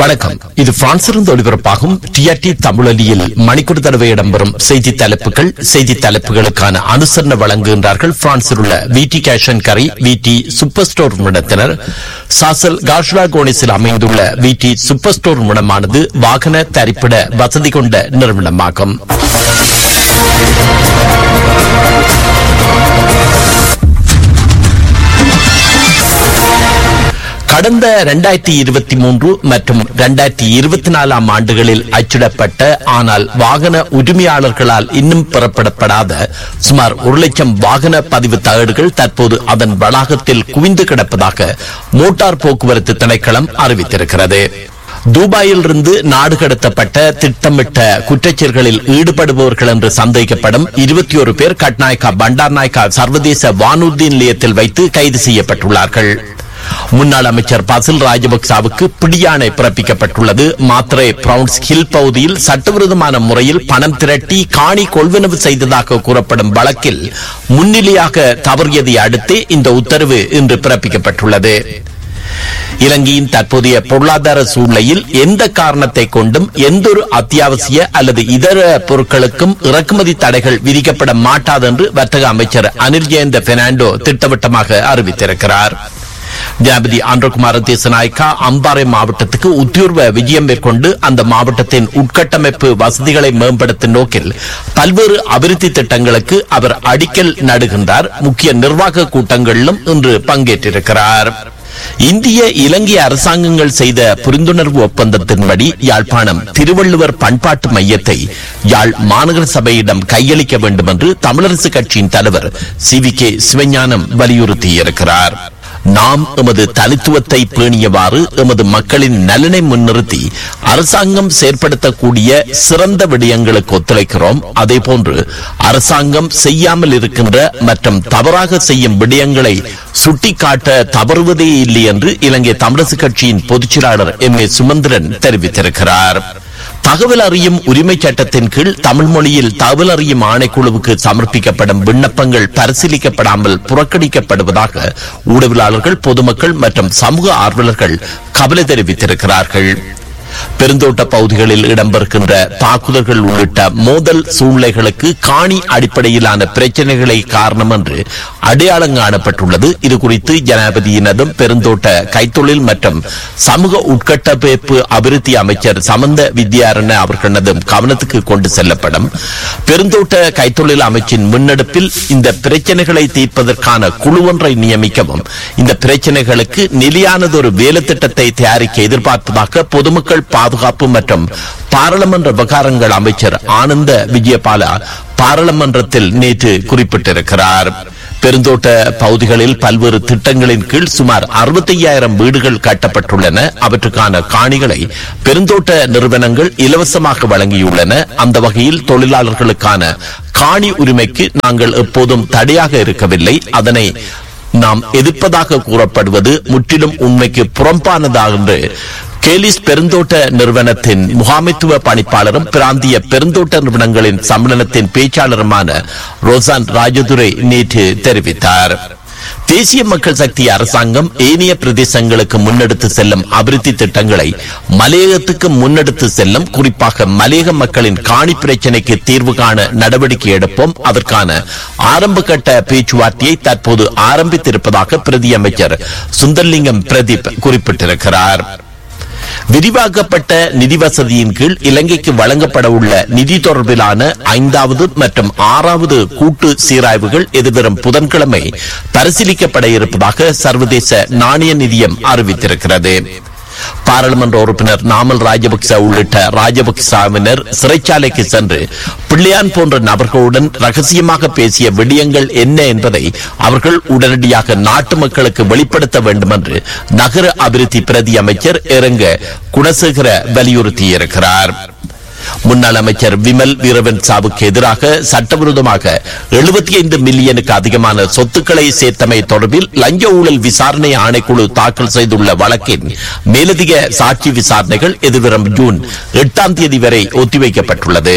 வணக்கம் இது பிரான்சிலிருந்து ஒளிபரப்பாகும் டிஆர்டி தமிழொலியில் மணிக்கூர் தடவை இடம்பெறும் செய்தி தலைப்புகள் செய்தி தலைப்புகளுக்கான அனுசரணை வழங்குகின்றார்கள் பிரான்சில் உள்ள விடி கேஷன் கரி விடி சூப்பர் ஸ்டோர் நிறுவனத்தினர் சாசல் காஷ்லா கோனிஸில் அமைந்துள்ள விடி சூப்பர் ஸ்டோர் நிறுவனமானது வாகன தரிப்பிட வசதி கொண்ட நிறுவனமாகும் கடந்த இரண்டாயிரத்தி இருபத்தி மூன்று மற்றும் இரண்டாயிரத்தி இருபத்தி நாலாம் ஆண்டுகளில் அச்சிடப்பட்ட ஆனால் வாகன உரிமையாளர்களால் இன்னும் பெறப்படப்படாத சுமார் ஒரு லட்சம் வாகன பதிவு தகடுகள் தற்போது அதன் வளாகத்தில் குவிந்து கிடப்பதாக மோட்டார் போக்குவரத்து திணைக்களம் அறிவித்திருக்கிறது துபாயில் இருந்து நாடு கடத்தப்பட்ட திட்டமிட்ட குற்றச்செயல்களில் ஈடுபடுபவர்கள் என்று சந்தேகிக்கப்படும் இருபத்தி ஒரு பேர் கட்நாயக்கா பண்டார் நாயக்கா சர்வதேச வானூர்தி நிலையத்தில் வைத்து கைது செய்யப்பட்டுள்ளார்கள் முன்னாள் அமைச்சர் பசில் ராஜபக்சாவுக்கு பிடியாணை பிறப்பிக்கப்பட்டுள்ளது மாத்திரை பிரவுன்ஸ் ஹில் பகுதியில் சட்டவிரோதமான முறையில் பணம் திரட்டி காணி கொள்வனவு செய்ததாக கூறப்படும் வழக்கில் முன்னிலையாக தவறியதை அடுத்து இந்த உத்தரவு இன்று பிறப்பிக்கப்பட்டுள்ளது இலங்கையின் தற்போதைய பொருளாதார சூழ்நிலையில் எந்த காரணத்தை கொண்டும் எந்தொரு அத்தியாவசிய அல்லது இதர பொருட்களுக்கும் இறக்குமதி தடைகள் விதிக்கப்பட மாட்டாது என்று வர்த்தக அமைச்சர் அனில் ஜெயந்த பெர்னாண்டோ திட்டவட்டமாக அறிவித்திருக்கிறார் ஜனாபதி ஆந்திரகுமார தேசநாயக்கா அம்பாறை மாவட்டத்துக்கு உத்தியோர்வ விஜயம் மேற்கொண்டு அந்த மாவட்டத்தின் உட்கட்டமைப்பு வசதிகளை மேம்படுத்தும் நோக்கில் பல்வேறு அபிவிருத்தி திட்டங்களுக்கு அவர் அடிக்கல் நடுகின்றார் முக்கிய நிர்வாக கூட்டங்களிலும் இன்று பங்கேற்றிருக்கிறார் இந்திய இலங்கை அரசாங்கங்கள் செய்த புரிந்துணர்வு ஒப்பந்தத்தின்படி யாழ்ப்பாணம் திருவள்ளுவர் பண்பாட்டு மையத்தை யாழ் மாநகர சபையிடம் கையளிக்க வேண்டும் என்று தமிழரசு கட்சியின் தலைவர் சி வி கே சிவஞானம் வலியுறுத்தியிருக்கிறார் நாம் எமது தனித்துவத்தை பேணியவாறு எமது மக்களின் நலனை முன்னிறுத்தி அரசாங்கம் செயற்படுத்தக்கூடிய சிறந்த விடயங்களுக்கு ஒத்துழைக்கிறோம் அதே போன்று அரசாங்கம் செய்யாமல் இருக்கின்ற மற்றும் தவறாக செய்யும் விடயங்களை சுட்டிக்காட்ட தவறுவதே இல்லை என்று இலங்கை தமிழரசு கட்சியின் பொதுச்செயலாளர் எம் ஏ சுமந்திரன் தெரிவித்திருக்கிறார் தகவல் அறியும் உரிமை சட்டத்தின் கீழ் தமிழ் மொழியில் தகவல் அறியும் ஆணைக்குழுவுக்கு சமர்ப்பிக்கப்படும் விண்ணப்பங்கள் பரிசீலிக்கப்படாமல் புறக்கணிக்கப்படுவதாக ஊடகவியலாளர்கள் பொதுமக்கள் மற்றும் சமூக ஆர்வலர்கள் கவலை தெரிவித்திருக்கிறார்கள் பெருந்தோட்ட பகுதிகளில் இடம்பெறுகின்ற தாக்குதல்கள் உள்ளிட்ட மோதல் சூழ்நிலைகளுக்கு காணி அடிப்படையிலான பிரச்சனைகளை காரணம் என்று அடையாளம் காணப்பட்டுள்ளது இது குறித்து ஜனாதிபதியினதும் பெருந்தோட்ட கைத்தொழில் மற்றும் சமூக உட்கட்டமைப்பு அபிவிருத்தி அமைச்சர் சமந்த வித்யாரண அவர்களதும் கவனத்துக்கு கொண்டு செல்லப்படும் பெருந்தோட்ட கைத்தொழில் அமைச்சின் முன்னெடுப்பில் இந்த பிரச்சனைகளை தீர்ப்பதற்கான குழு ஒன்றை நியமிக்கவும் இந்த பிரச்சனைகளுக்கு நிலையானதொரு வேலை திட்டத்தை தயாரிக்க எதிர்பார்ப்பதாக பொதுமக்கள் பாதுகாப்பு மற்றும் பாராளுமன்ற விவகாரங்கள் அமைச்சர் ஆனந்த விஜயபாலா பாராளுமன்றத்தில் நேற்று குறிப்பிட்டிருக்கிறார் பெருந்தோட்ட பகுதிகளில் பல்வேறு திட்டங்களின் கீழ் சுமார் அறுபத்தையாயிரம் வீடுகள் கட்டப்பட்டுள்ளன அவற்றுக்கான காணிகளை பெருந்தோட்ட நிறுவனங்கள் இலவசமாக வழங்கியுள்ளன அந்த வகையில் தொழிலாளர்களுக்கான காணி உரிமைக்கு நாங்கள் எப்போதும் தடையாக இருக்கவில்லை அதனை நாம் எதிர்ப்பதாக கூறப்படுவது முற்றிலும் உண்மைக்கு புறம்பானதாக என்று கேலிஸ் பெருந்தோட்ட நிறுவனத்தின் முகாமைத்துவ பணிப்பாளரும் பிராந்திய பெருந்தோட்ட நிறுவனங்களின் சம்மேளனத்தின் பேச்சாளருமான ரோசான் ராஜதுரை நேற்று தெரிவித்தார் தேசிய மக்கள் சக்தி அரசாங்கம் ஏனைய பிரதேசங்களுக்கு முன்னெடுத்து செல்லும் அபிவிருத்தி திட்டங்களை மலையகத்துக்கு முன்னெடுத்து செல்லும் குறிப்பாக மலையக மக்களின் காணி பிரச்சினைக்கு தீர்வு காண நடவடிக்கை எடுப்போம் அதற்கான ஆரம்ப கட்ட பேச்சுவார்த்தையை தற்போது ஆரம்பித்திருப்பதாக பிரதி அமைச்சர் சுந்தர்லிங்கம் பிரதீப் குறிப்பிட்டிருக்கிறார் விரிவாக்கப்பட்ட நிதி வசதியின் கீழ் இலங்கைக்கு வழங்கப்பட உள்ள நிதி தொடர்பிலான ஐந்தாவது மற்றும் ஆறாவது கூட்டு சீராய்வுகள் எதிர்வரும் புதன்கிழமை பரிசீலிக்கப்பட இருப்பதாக சர்வதேச நாணய நிதியம் அறிவித்திருக்கிறது பாராளுமன்ற உறுப்பினர் நாமல் ராஜபக்ச உள்ளிட்ட ராஜபக்சாவினர் சிறைச்சாலைக்கு சென்று பிள்ளையான் போன்ற நபர்களுடன் ரகசியமாக பேசிய விடயங்கள் என்ன என்பதை அவர்கள் உடனடியாக நாட்டு மக்களுக்கு வெளிப்படுத்த வேண்டும் என்று நகர அபிவிருத்தி பிரதி அமைச்சர் இறங்க குணசேகர வலியுறுத்தியிருக்கிறார் முன்னாள் அமைச்சர் விமல் வீரவன்சாவுக்கு எதிராக சட்டவிரோதமாக எழுபத்தி ஐந்து மில்லியனுக்கு அதிகமான சொத்துக்களை சேர்த்தமை தொடர்பில் லஞ்ச ஊழல் விசாரணை ஆணைக்குழு தாக்கல் செய்துள்ள வழக்கின் மேலதிக சாட்சி விசாரணைகள் எதிர்வரும் ஜூன் எட்டாம் தேதி வரை ஒத்திவைக்கப்பட்டுள்ளது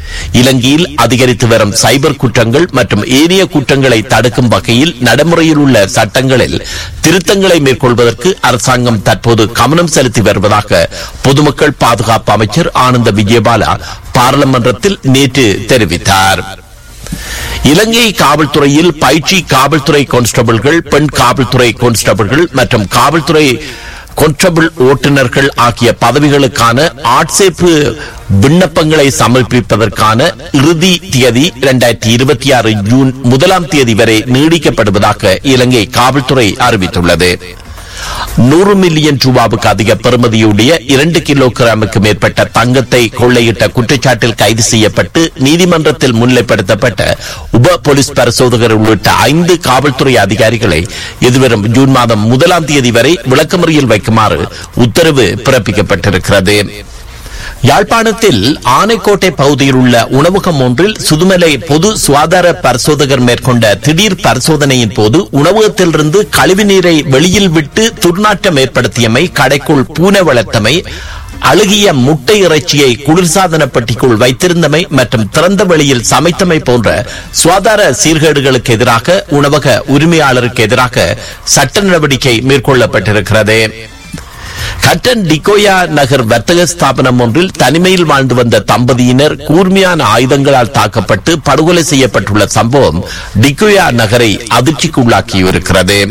இலங்கையில் அதிகரித்து வரும் சைபர் குற்றங்கள் மற்றும் ஏனைய குற்றங்களை தடுக்கும் வகையில் நடைமுறையில் உள்ள சட்டங்களில் திருத்தங்களை மேற்கொள்வதற்கு அரசாங்கம் தற்போது கவனம் செலுத்தி வருவதாக பொதுமக்கள் பாதுகாப்பு அமைச்சர் ஆனந்த விஜயபாலா பாராளுமன்றத்தில் நேற்று தெரிவித்தார் இலங்கை காவல்துறையில் பயிற்சி காவல்துறை கான்ஸ்டபிள்கள் பெண் காவல்துறை கான்ஸ்டபிள்கள் மற்றும் காவல்துறை கான்ஸ்டபிள் ஓட்டுநர்கள் ஆகிய பதவிகளுக்கான ஆட்சேர்ப்பு விண்ணப்பங்களை சமர்ப்பிப்பதற்கான இறுதி தேதி இரண்டாயிரத்தி இருபத்தி ஆறு ஜூன் முதலாம் தேதி வரை நீடிக்கப்படுவதாக இலங்கை காவல்துறை அறிவித்துள்ளது நூறு மில்லியன் ரூபாவுக்கு அதிக பெறுமதியுடைய இரண்டு கிலோகிராமுக்கு மேற்பட்ட தங்கத்தை கொள்ளையிட்ட குற்றச்சாட்டில் கைது செய்யப்பட்டு நீதிமன்றத்தில் முன்னிலைப்படுத்தப்பட்ட உப போலீஸ் பரிசோதகர் உள்ளிட்ட ஐந்து காவல்துறை அதிகாரிகளை எதிர்வரும் ஜூன் மாதம் முதலாம் தேதி வரை விளக்கமறியல் வைக்குமாறு உத்தரவு பிறப்பிக்கப்பட்டிருக்கிறது யாழ்ப்பாணத்தில் ஆனைக்கோட்டை பகுதியில் உள்ள உணவகம் ஒன்றில் சுதுமலை பொது சுகாதார பரிசோதகர் மேற்கொண்ட திடீர் பரிசோதனையின் போது உணவகத்திலிருந்து கழிவுநீரை வெளியில் விட்டு துர்நாற்றம் ஏற்படுத்தியமை கடைக்குள் பூனை வளர்த்தமை அழுகிய முட்டை இறைச்சியை குளிர்சாதன பெட்டிக்குள் வைத்திருந்தமை மற்றும் திறந்த வெளியில் சமைத்தமை போன்ற சுகாதார சீர்கேடுகளுக்கு எதிராக உணவக உரிமையாளருக்கு எதிராக சட்ட நடவடிக்கை மேற்கொள்ளப்பட்டிருக்கிறது கட்டன் டிகோயா நகர் வர்த்தக ஸ்தாபனம் ஒன்றில் தனிமையில் வாழ்ந்து வந்த தம்பதியினர் கூர்மையான ஆயுதங்களால் தாக்கப்பட்டு படுகொலை செய்யப்பட்டுள்ள சம்பவம் டிகோயா நகரை அதிர்ச்சிக்கு உள்ளாக்கியிருக்கிறது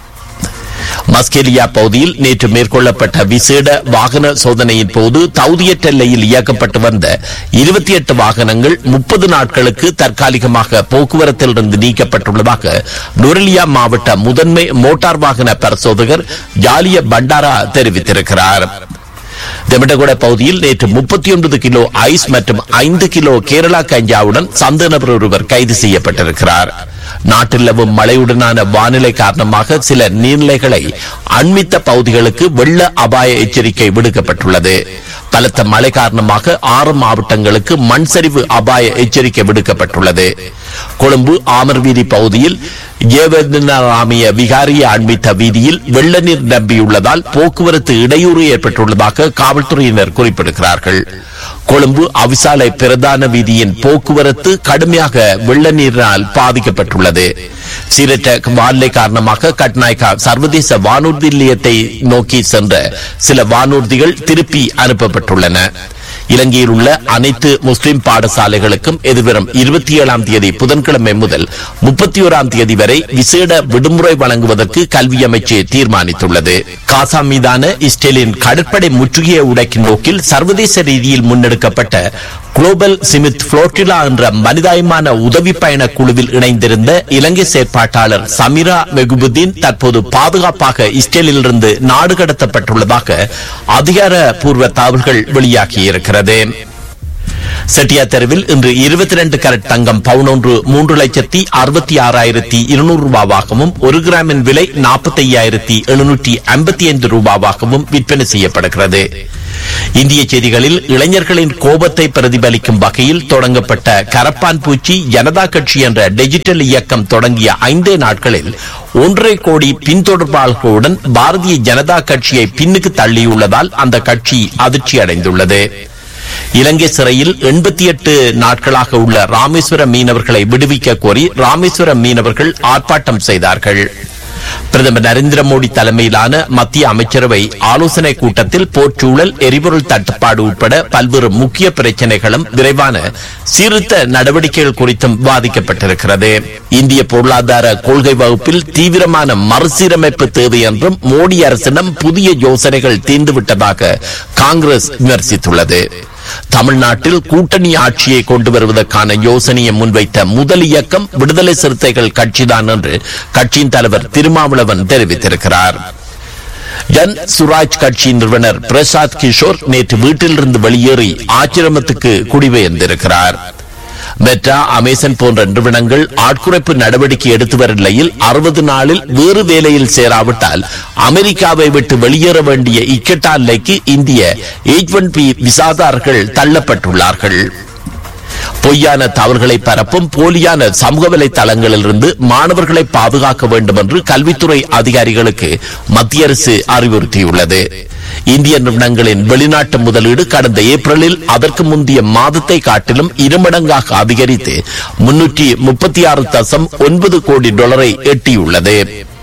மஸ்கெலியா பகுதியில் நேற்று மேற்கொள்ளப்பட்ட விசேட வாகன சோதனையின் போது தௌதியற்ற எல்லையில் இயக்கப்பட்டு வந்த இருபத்தி எட்டு வாகனங்கள் முப்பது நாட்களுக்கு தற்காலிகமாக போக்குவரத்திலிருந்து நீக்கப்பட்டுள்ளதாக நுரலியா மாவட்ட முதன்மை மோட்டார் வாகன பரிசோதகர் ஜாலிய பண்டாரா தெரிவித்திருக்கிறார் தெமட்டகுட பகுதியில் நேற்று முப்பத்தி ஒன்பது கிலோ ஐஸ் மற்றும் ஐந்து கிலோ கேரளா கஞ்சாவுடன் சந்த நபர் ஒருவர் கைது செய்யப்பட்டிருக்கிறார் நாட்டில் நிலவும் மழையுடனான வானிலை காரணமாக சில நீர்நிலைகளை அண்மித்த பகுதிகளுக்கு வெள்ள அபாய எச்சரிக்கை விடுக்கப்பட்டுள்ளது பலத்த மழை காரணமாக ஆறு மாவட்டங்களுக்கு மண் சரிவு அபாய எச்சரிக்கை விடுக்கப்பட்டுள்ளது கொழும்பு ஆமர்வீதி பகுதியில் ஏவராமிய விகாரிய அண்மித்த வீதியில் வெள்ள நீர் நம்பியுள்ளதால் போக்குவரத்து இடையூறு ஏற்பட்டுள்ளதாக காவல்துறையினர் குறிப்பிடுகிறார்கள் கொழும்பு அவிசாலை பிரதான வீதியின் போக்குவரத்து கடுமையாக வெள்ள நீரினால் பாதிக்கப்பட்டுள்ளது சீரற்ற வானிலை காரணமாக கட்நாயக்கா சர்வதேச வானூர்தி நிலையத்தை நோக்கி சென்ற சில வானூர்திகள் திருப்பி அனுப்பப்பட்டுள்ளன இலங்கையில் உள்ள அனைத்து முஸ்லிம் பாடசாலைகளுக்கும் எதிர்வரும் இருபத்தி ஏழாம் தேதி புதன்கிழமை முதல் முப்பத்தி ஓராம் தேதி வரை விசேட விடுமுறை வழங்குவதற்கு கல்வி அமைச்சு தீர்மானித்துள்ளது காசா மீதான இஸ்ரேலின் கடற்படை முற்றுகையை உடைக்கும் நோக்கில் சர்வதேச ரீதியில் முன்னெடுக்கப்பட்ட குளோபல் சிமித் புளோட்டிலா என்ற மனிதாயமான உதவி பயண குழுவில் இணைந்திருந்த இலங்கை செயற்பாட்டாளர் சமிரா மெகுபுதீன் தற்போது பாதுகாப்பாக இஸ்ரேலிலிருந்து நாடு கடத்தப்பட்டுள்ளதாக அதிகாரப்பூர்வ தகவல்கள் வெளியாகியிருக்கிறது செட்டியா தெருவில் இன்று இருபத்தி ரெண்டு கரட் தங்கம் பவுன் ஒன்று மூன்று லட்சத்தி அறுபத்தி ஆறாயிரத்தி இருநூறு ரூபாவாகவும் ஒரு கிராமின் விலை நாற்பத்தி ஐயாயிரத்தி எழுநூற்றி ஐம்பத்தி ஐந்து ரூபாவாகவும் விற்பனை செய்யப்படுகிறது இந்திய செய்திகளில் இளைஞர்களின் கோபத்தை பிரதிபலிக்கும் வகையில் தொடங்கப்பட்ட கரப்பான் பூச்சி ஜனதா கட்சி என்ற டிஜிட்டல் இயக்கம் தொடங்கிய ஐந்தே நாட்களில் ஒன்றரை கோடி பின்தொடர்பாளர்களுடன் பாரதிய ஜனதா கட்சியை பின்னுக்கு தள்ளியுள்ளதால் அந்த கட்சி அதிர்ச்சி அடைந்துள்ளது இலங்கை சிறையில் எண்பத்தி எட்டு நாட்களாக உள்ள ராமேஸ்வரம் மீனவர்களை விடுவிக்க கோரி ராமேஸ்வரம் மீனவர்கள் ஆர்ப்பாட்டம் செய்தார்கள் பிரதமர் நரேந்திர மோடி தலைமையிலான மத்திய அமைச்சரவை ஆலோசனை கூட்டத்தில் போர்ச்சூழல் எரிபொருள் தட்டுப்பாடு உட்பட பல்வேறு முக்கிய பிரச்சனைகளும் விரைவான சீர்திருத்த நடவடிக்கைகள் குறித்தும் விவாதிக்கப்பட்டிருக்கிறது இந்திய பொருளாதார கொள்கை வகுப்பில் தீவிரமான மறுசீரமைப்பு தேவை என்றும் மோடி அரசிடம் புதிய யோசனைகள் தீர்ந்துவிட்டதாக காங்கிரஸ் விமர்சித்துள்ளது தமிழ்நாட்டில் கூட்டணி ஆட்சியை கொண்டு வருவதற்கான யோசனையை முன்வைத்த முதல் இயக்கம் விடுதலை சிறுத்தைகள் கட்சிதான் என்று கட்சியின் தலைவர் திருமாவளவன் தெரிவித்திருக்கிறார் ஜன் சுராஜ் கட்சியின் நிறுவனர் பிரசாத் கிஷோர் நேற்று வீட்டிலிருந்து வெளியேறி ஆச்சிரமத்துக்கு குடிபெயர்ந்திருக்கிறார் மெட்ரா அமேசன் போன்ற நிறுவனங்கள் ஆட்குறைப்பு நடவடிக்கை எடுத்து வரும் நிலையில் அறுபது நாளில் வேறு வேலையில் சேராவிட்டால் அமெரிக்காவை விட்டு வெளியேற வேண்டிய இக்கட்டா நிலைக்கு இந்திய எயிட் ஒன் பி விசாதாரர்கள் தள்ளப்பட்டுள்ளார்கள் பொய்யான தவறுகளை பரப்பும் போலியான சமூக வலைத்தளங்களிலிருந்து மாணவர்களை பாதுகாக்க வேண்டும் என்று கல்வித்துறை அதிகாரிகளுக்கு மத்திய அரசு அறிவுறுத்தியுள்ளது இந்திய நிறுவனங்களின் வெளிநாட்டு முதலீடு கடந்த ஏப்ரலில் அதற்கு முந்தைய மாதத்தை காட்டிலும் இருமடங்காக அதிகரித்து முன்னூற்றி முப்பத்தி ஆறு தசம் ஒன்பது கோடி டாலரை எட்டியுள்ளது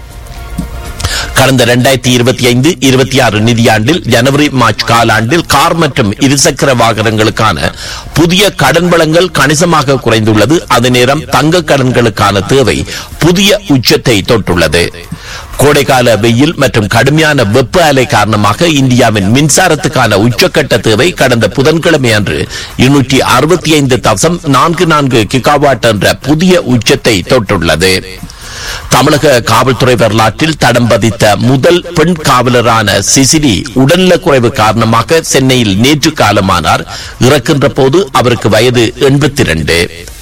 கடந்த இரண்டாயிரத்தி இருபத்தி ஐந்து இருபத்தி ஆறு நிதியாண்டில் ஜனவரி மார்ச் காலாண்டில் கார் மற்றும் இருசக்கர வாகனங்களுக்கான புதிய கடன் வழங்கல் கணிசமாக குறைந்துள்ளது அதே நேரம் தங்க கடன்களுக்கான தேவை புதிய உச்சத்தை தொட்டுள்ளது கோடைகால வெயில் மற்றும் கடுமையான வெப்ப அலை காரணமாக இந்தியாவின் மின்சாரத்துக்கான உச்சக்கட்ட தேவை கடந்த புதன்கிழமை அன்று இருநூற்றி அறுபத்தி ஐந்து தசம் நான்கு நான்கு கிகாவாட் என்ற புதிய உச்சத்தை தொட்டுள்ளது தமிழக காவல்துறை வரலாற்றில் தடம் பதித்த முதல் பெண் காவலரான சிசிலி உடல்நலக்குறைவு காரணமாக சென்னையில் நேற்று காலமானார் இறக்கின்ற போது அவருக்கு வயது எண்பத்தி இரண்டு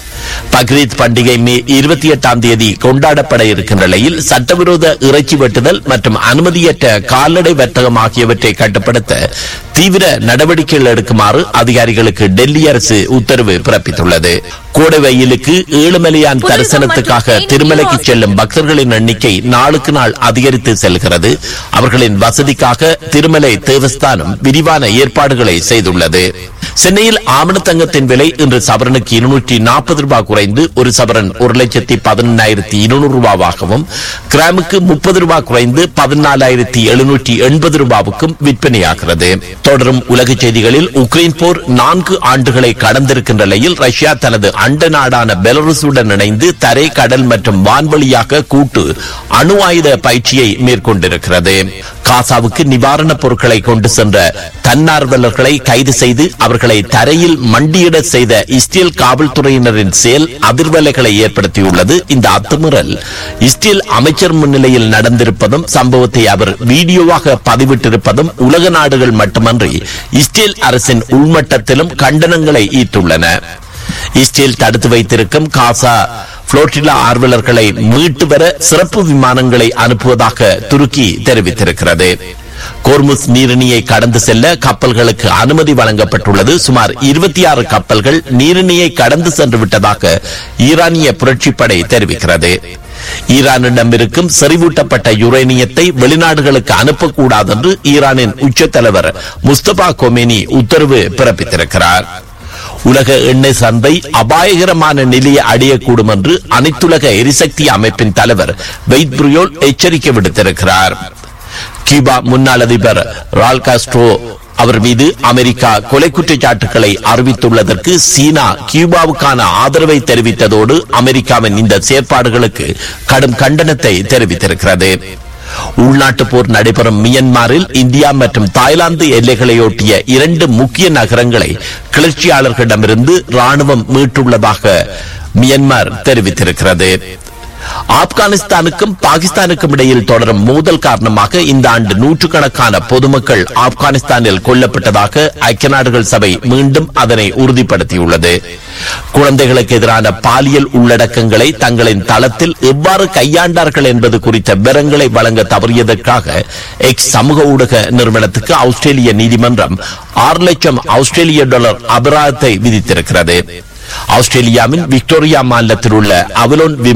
பக்ரீத் பண்டிகை மே இருபத்தி எட்டாம் தேதி கொண்டாடப்பட இருக்கின்ற நிலையில் சட்டவிரோத இறைச்சி வெட்டுதல் மற்றும் அனுமதியற்ற கால்நடை வர்த்தகம் ஆகியவற்றை கட்டுப்படுத்த தீவிர நடவடிக்கைகள் எடுக்குமாறு அதிகாரிகளுக்கு டெல்லி அரசு உத்தரவு பிறப்பித்துள்ளது கோடை வெயிலுக்கு ஏழுமலையான் தரிசனத்துக்காக திருமலைக்கு செல்லும் பக்தர்களின் எண்ணிக்கை நாளுக்கு நாள் அதிகரித்து செல்கிறது அவர்களின் வசதிக்காக திருமலை தேவஸ்தானம் விரிவான ஏற்பாடுகளை செய்துள்ளது சென்னையில் ஆமணத்தங்கத்தின் விலை இன்று சவரனுக்கு இருநூற்றி நாற்பது ரூபாய் குறைந்து ஒரு சவரன் ஒரு லட்சத்தி பதினெண்ணாயிரத்தி இருநூறு ரூபாவாகவும் கிராமுக்கு முப்பது ரூபாய் குறைந்து பதினாலாயிரத்தி எழுநூற்றி எண்பது ரூபாவுக்கும் விற்பனையாகிறது தொடரும் உலக செய்திகளில் உக்ரைன் போர் நான்கு ஆண்டுகளை கடந்திருக்கின்ற நிலையில் ரஷ்யா தனது அண்ட நாடான பெலருசுடன் இணைந்து தரை கடல் மற்றும் வான்வழியாக கூட்டு அணு ஆயுத பயிற்சியை மேற்கொண்டிருக்கிறது காசாவுக்கு நிவாரணப் பொருட்களை கொண்டு சென்ற தன்னார்வலர்களை கைது செய்து அவர்களை தரையில் மண்டியிட செய்த இஸ்ரேல் காவல்துறையினரின் செயல் அதிர்வலைகளை ஏற்படுத்தியுள்ளது இந்த அத்துமீறல் இஸ்ரேல் அமைச்சர் முன்னிலையில் நடந்திருப்பதும் சம்பவத்தை அவர் வீடியோவாக பதிவிட்டிருப்பதும் உலக நாடுகள் மட்டுமன்றி இஸ்ரேல் அரசின் உள்மட்டத்திலும் கண்டனங்களை ஈர்த்துள்ளன இஸ்ரேல் தடுத்து வைத்திருக்கும் காசா புளோட்டிலா ஆர்வலர்களை மீட்டு வர சிறப்பு விமானங்களை அனுப்புவதாக துருக்கி தெரிவித்திருக்கிறது கோர்முஸ் நீரிணியை கடந்து செல்ல கப்பல்களுக்கு அனுமதி வழங்கப்பட்டுள்ளது சுமார் இருபத்தி ஆறு கப்பல்கள் நீரிணியை கடந்து சென்று விட்டதாக ஈரானிய புரட்சிப்படை தெரிவிக்கிறது ஈரானிடம் இருக்கும் செறிவூட்டப்பட்ட யுரேனியத்தை வெளிநாடுகளுக்கு அனுப்பக்கூடாது என்று ஈரானின் உச்ச தலைவர் முஸ்தபா கொமேனி உத்தரவு பிறப்பித்திருக்கிறார் உலக எண்ணெய் சந்தை அபாயகரமான நிலையை அடையக்கூடும் என்று அனைத்துலக எரிசக்தி அமைப்பின் தலைவர் வெய்த் புரியோல் எச்சரிக்கை விடுத்திருக்கிறார் கியூபா முன்னாள் அதிபர் ரால் காஸ்ட்ரோ அவர் மீது அமெரிக்கா கொலை குற்றச்சாட்டுகளை அறிவித்துள்ளதற்கு சீனா கியூபாவுக்கான ஆதரவை தெரிவித்ததோடு அமெரிக்காவின் இந்த செயற்பாடுகளுக்கு கடும் கண்டனத்தை தெரிவித்திருக்கிறது உள்நாட்டு போர் நடைபெறும் மியன்மாரில் இந்தியா மற்றும் தாய்லாந்து எல்லைகளையொட்டிய இரண்டு முக்கிய நகரங்களை கிளர்ச்சியாளர்களிடமிருந்து ராணுவம் மீட்டுள்ளதாக மியன்மார் தெரிவித்திருக்கிறது ஆப்கானிஸ்தானுக்கும் பாகிஸ்தானுக்கும் இடையில் தொடரும் மோதல் காரணமாக இந்த ஆண்டு நூற்றுக்கணக்கான பொதுமக்கள் ஆப்கானிஸ்தானில் கொல்லப்பட்டதாக ஐக்கிய நாடுகள் சபை மீண்டும் அதனை உறுதிப்படுத்தியுள்ளது குழந்தைகளுக்கு எதிரான பாலியல் உள்ளடக்கங்களை தங்களின் தளத்தில் எவ்வாறு கையாண்டார்கள் என்பது குறித்த விவரங்களை வழங்க தவறியதற்காக எக்ஸ் சமூக ஊடக நிறுவனத்துக்கு ஆஸ்திரேலிய நீதிமன்றம் ஆறு லட்சம் ஆஸ்திரேலிய டாலர் அபராதத்தை விதித்திருக்கிறது ஆஸ்திரேலியாவின் விக்டோரியா மாநிலத்தில் உள்ள அவலோன் விமான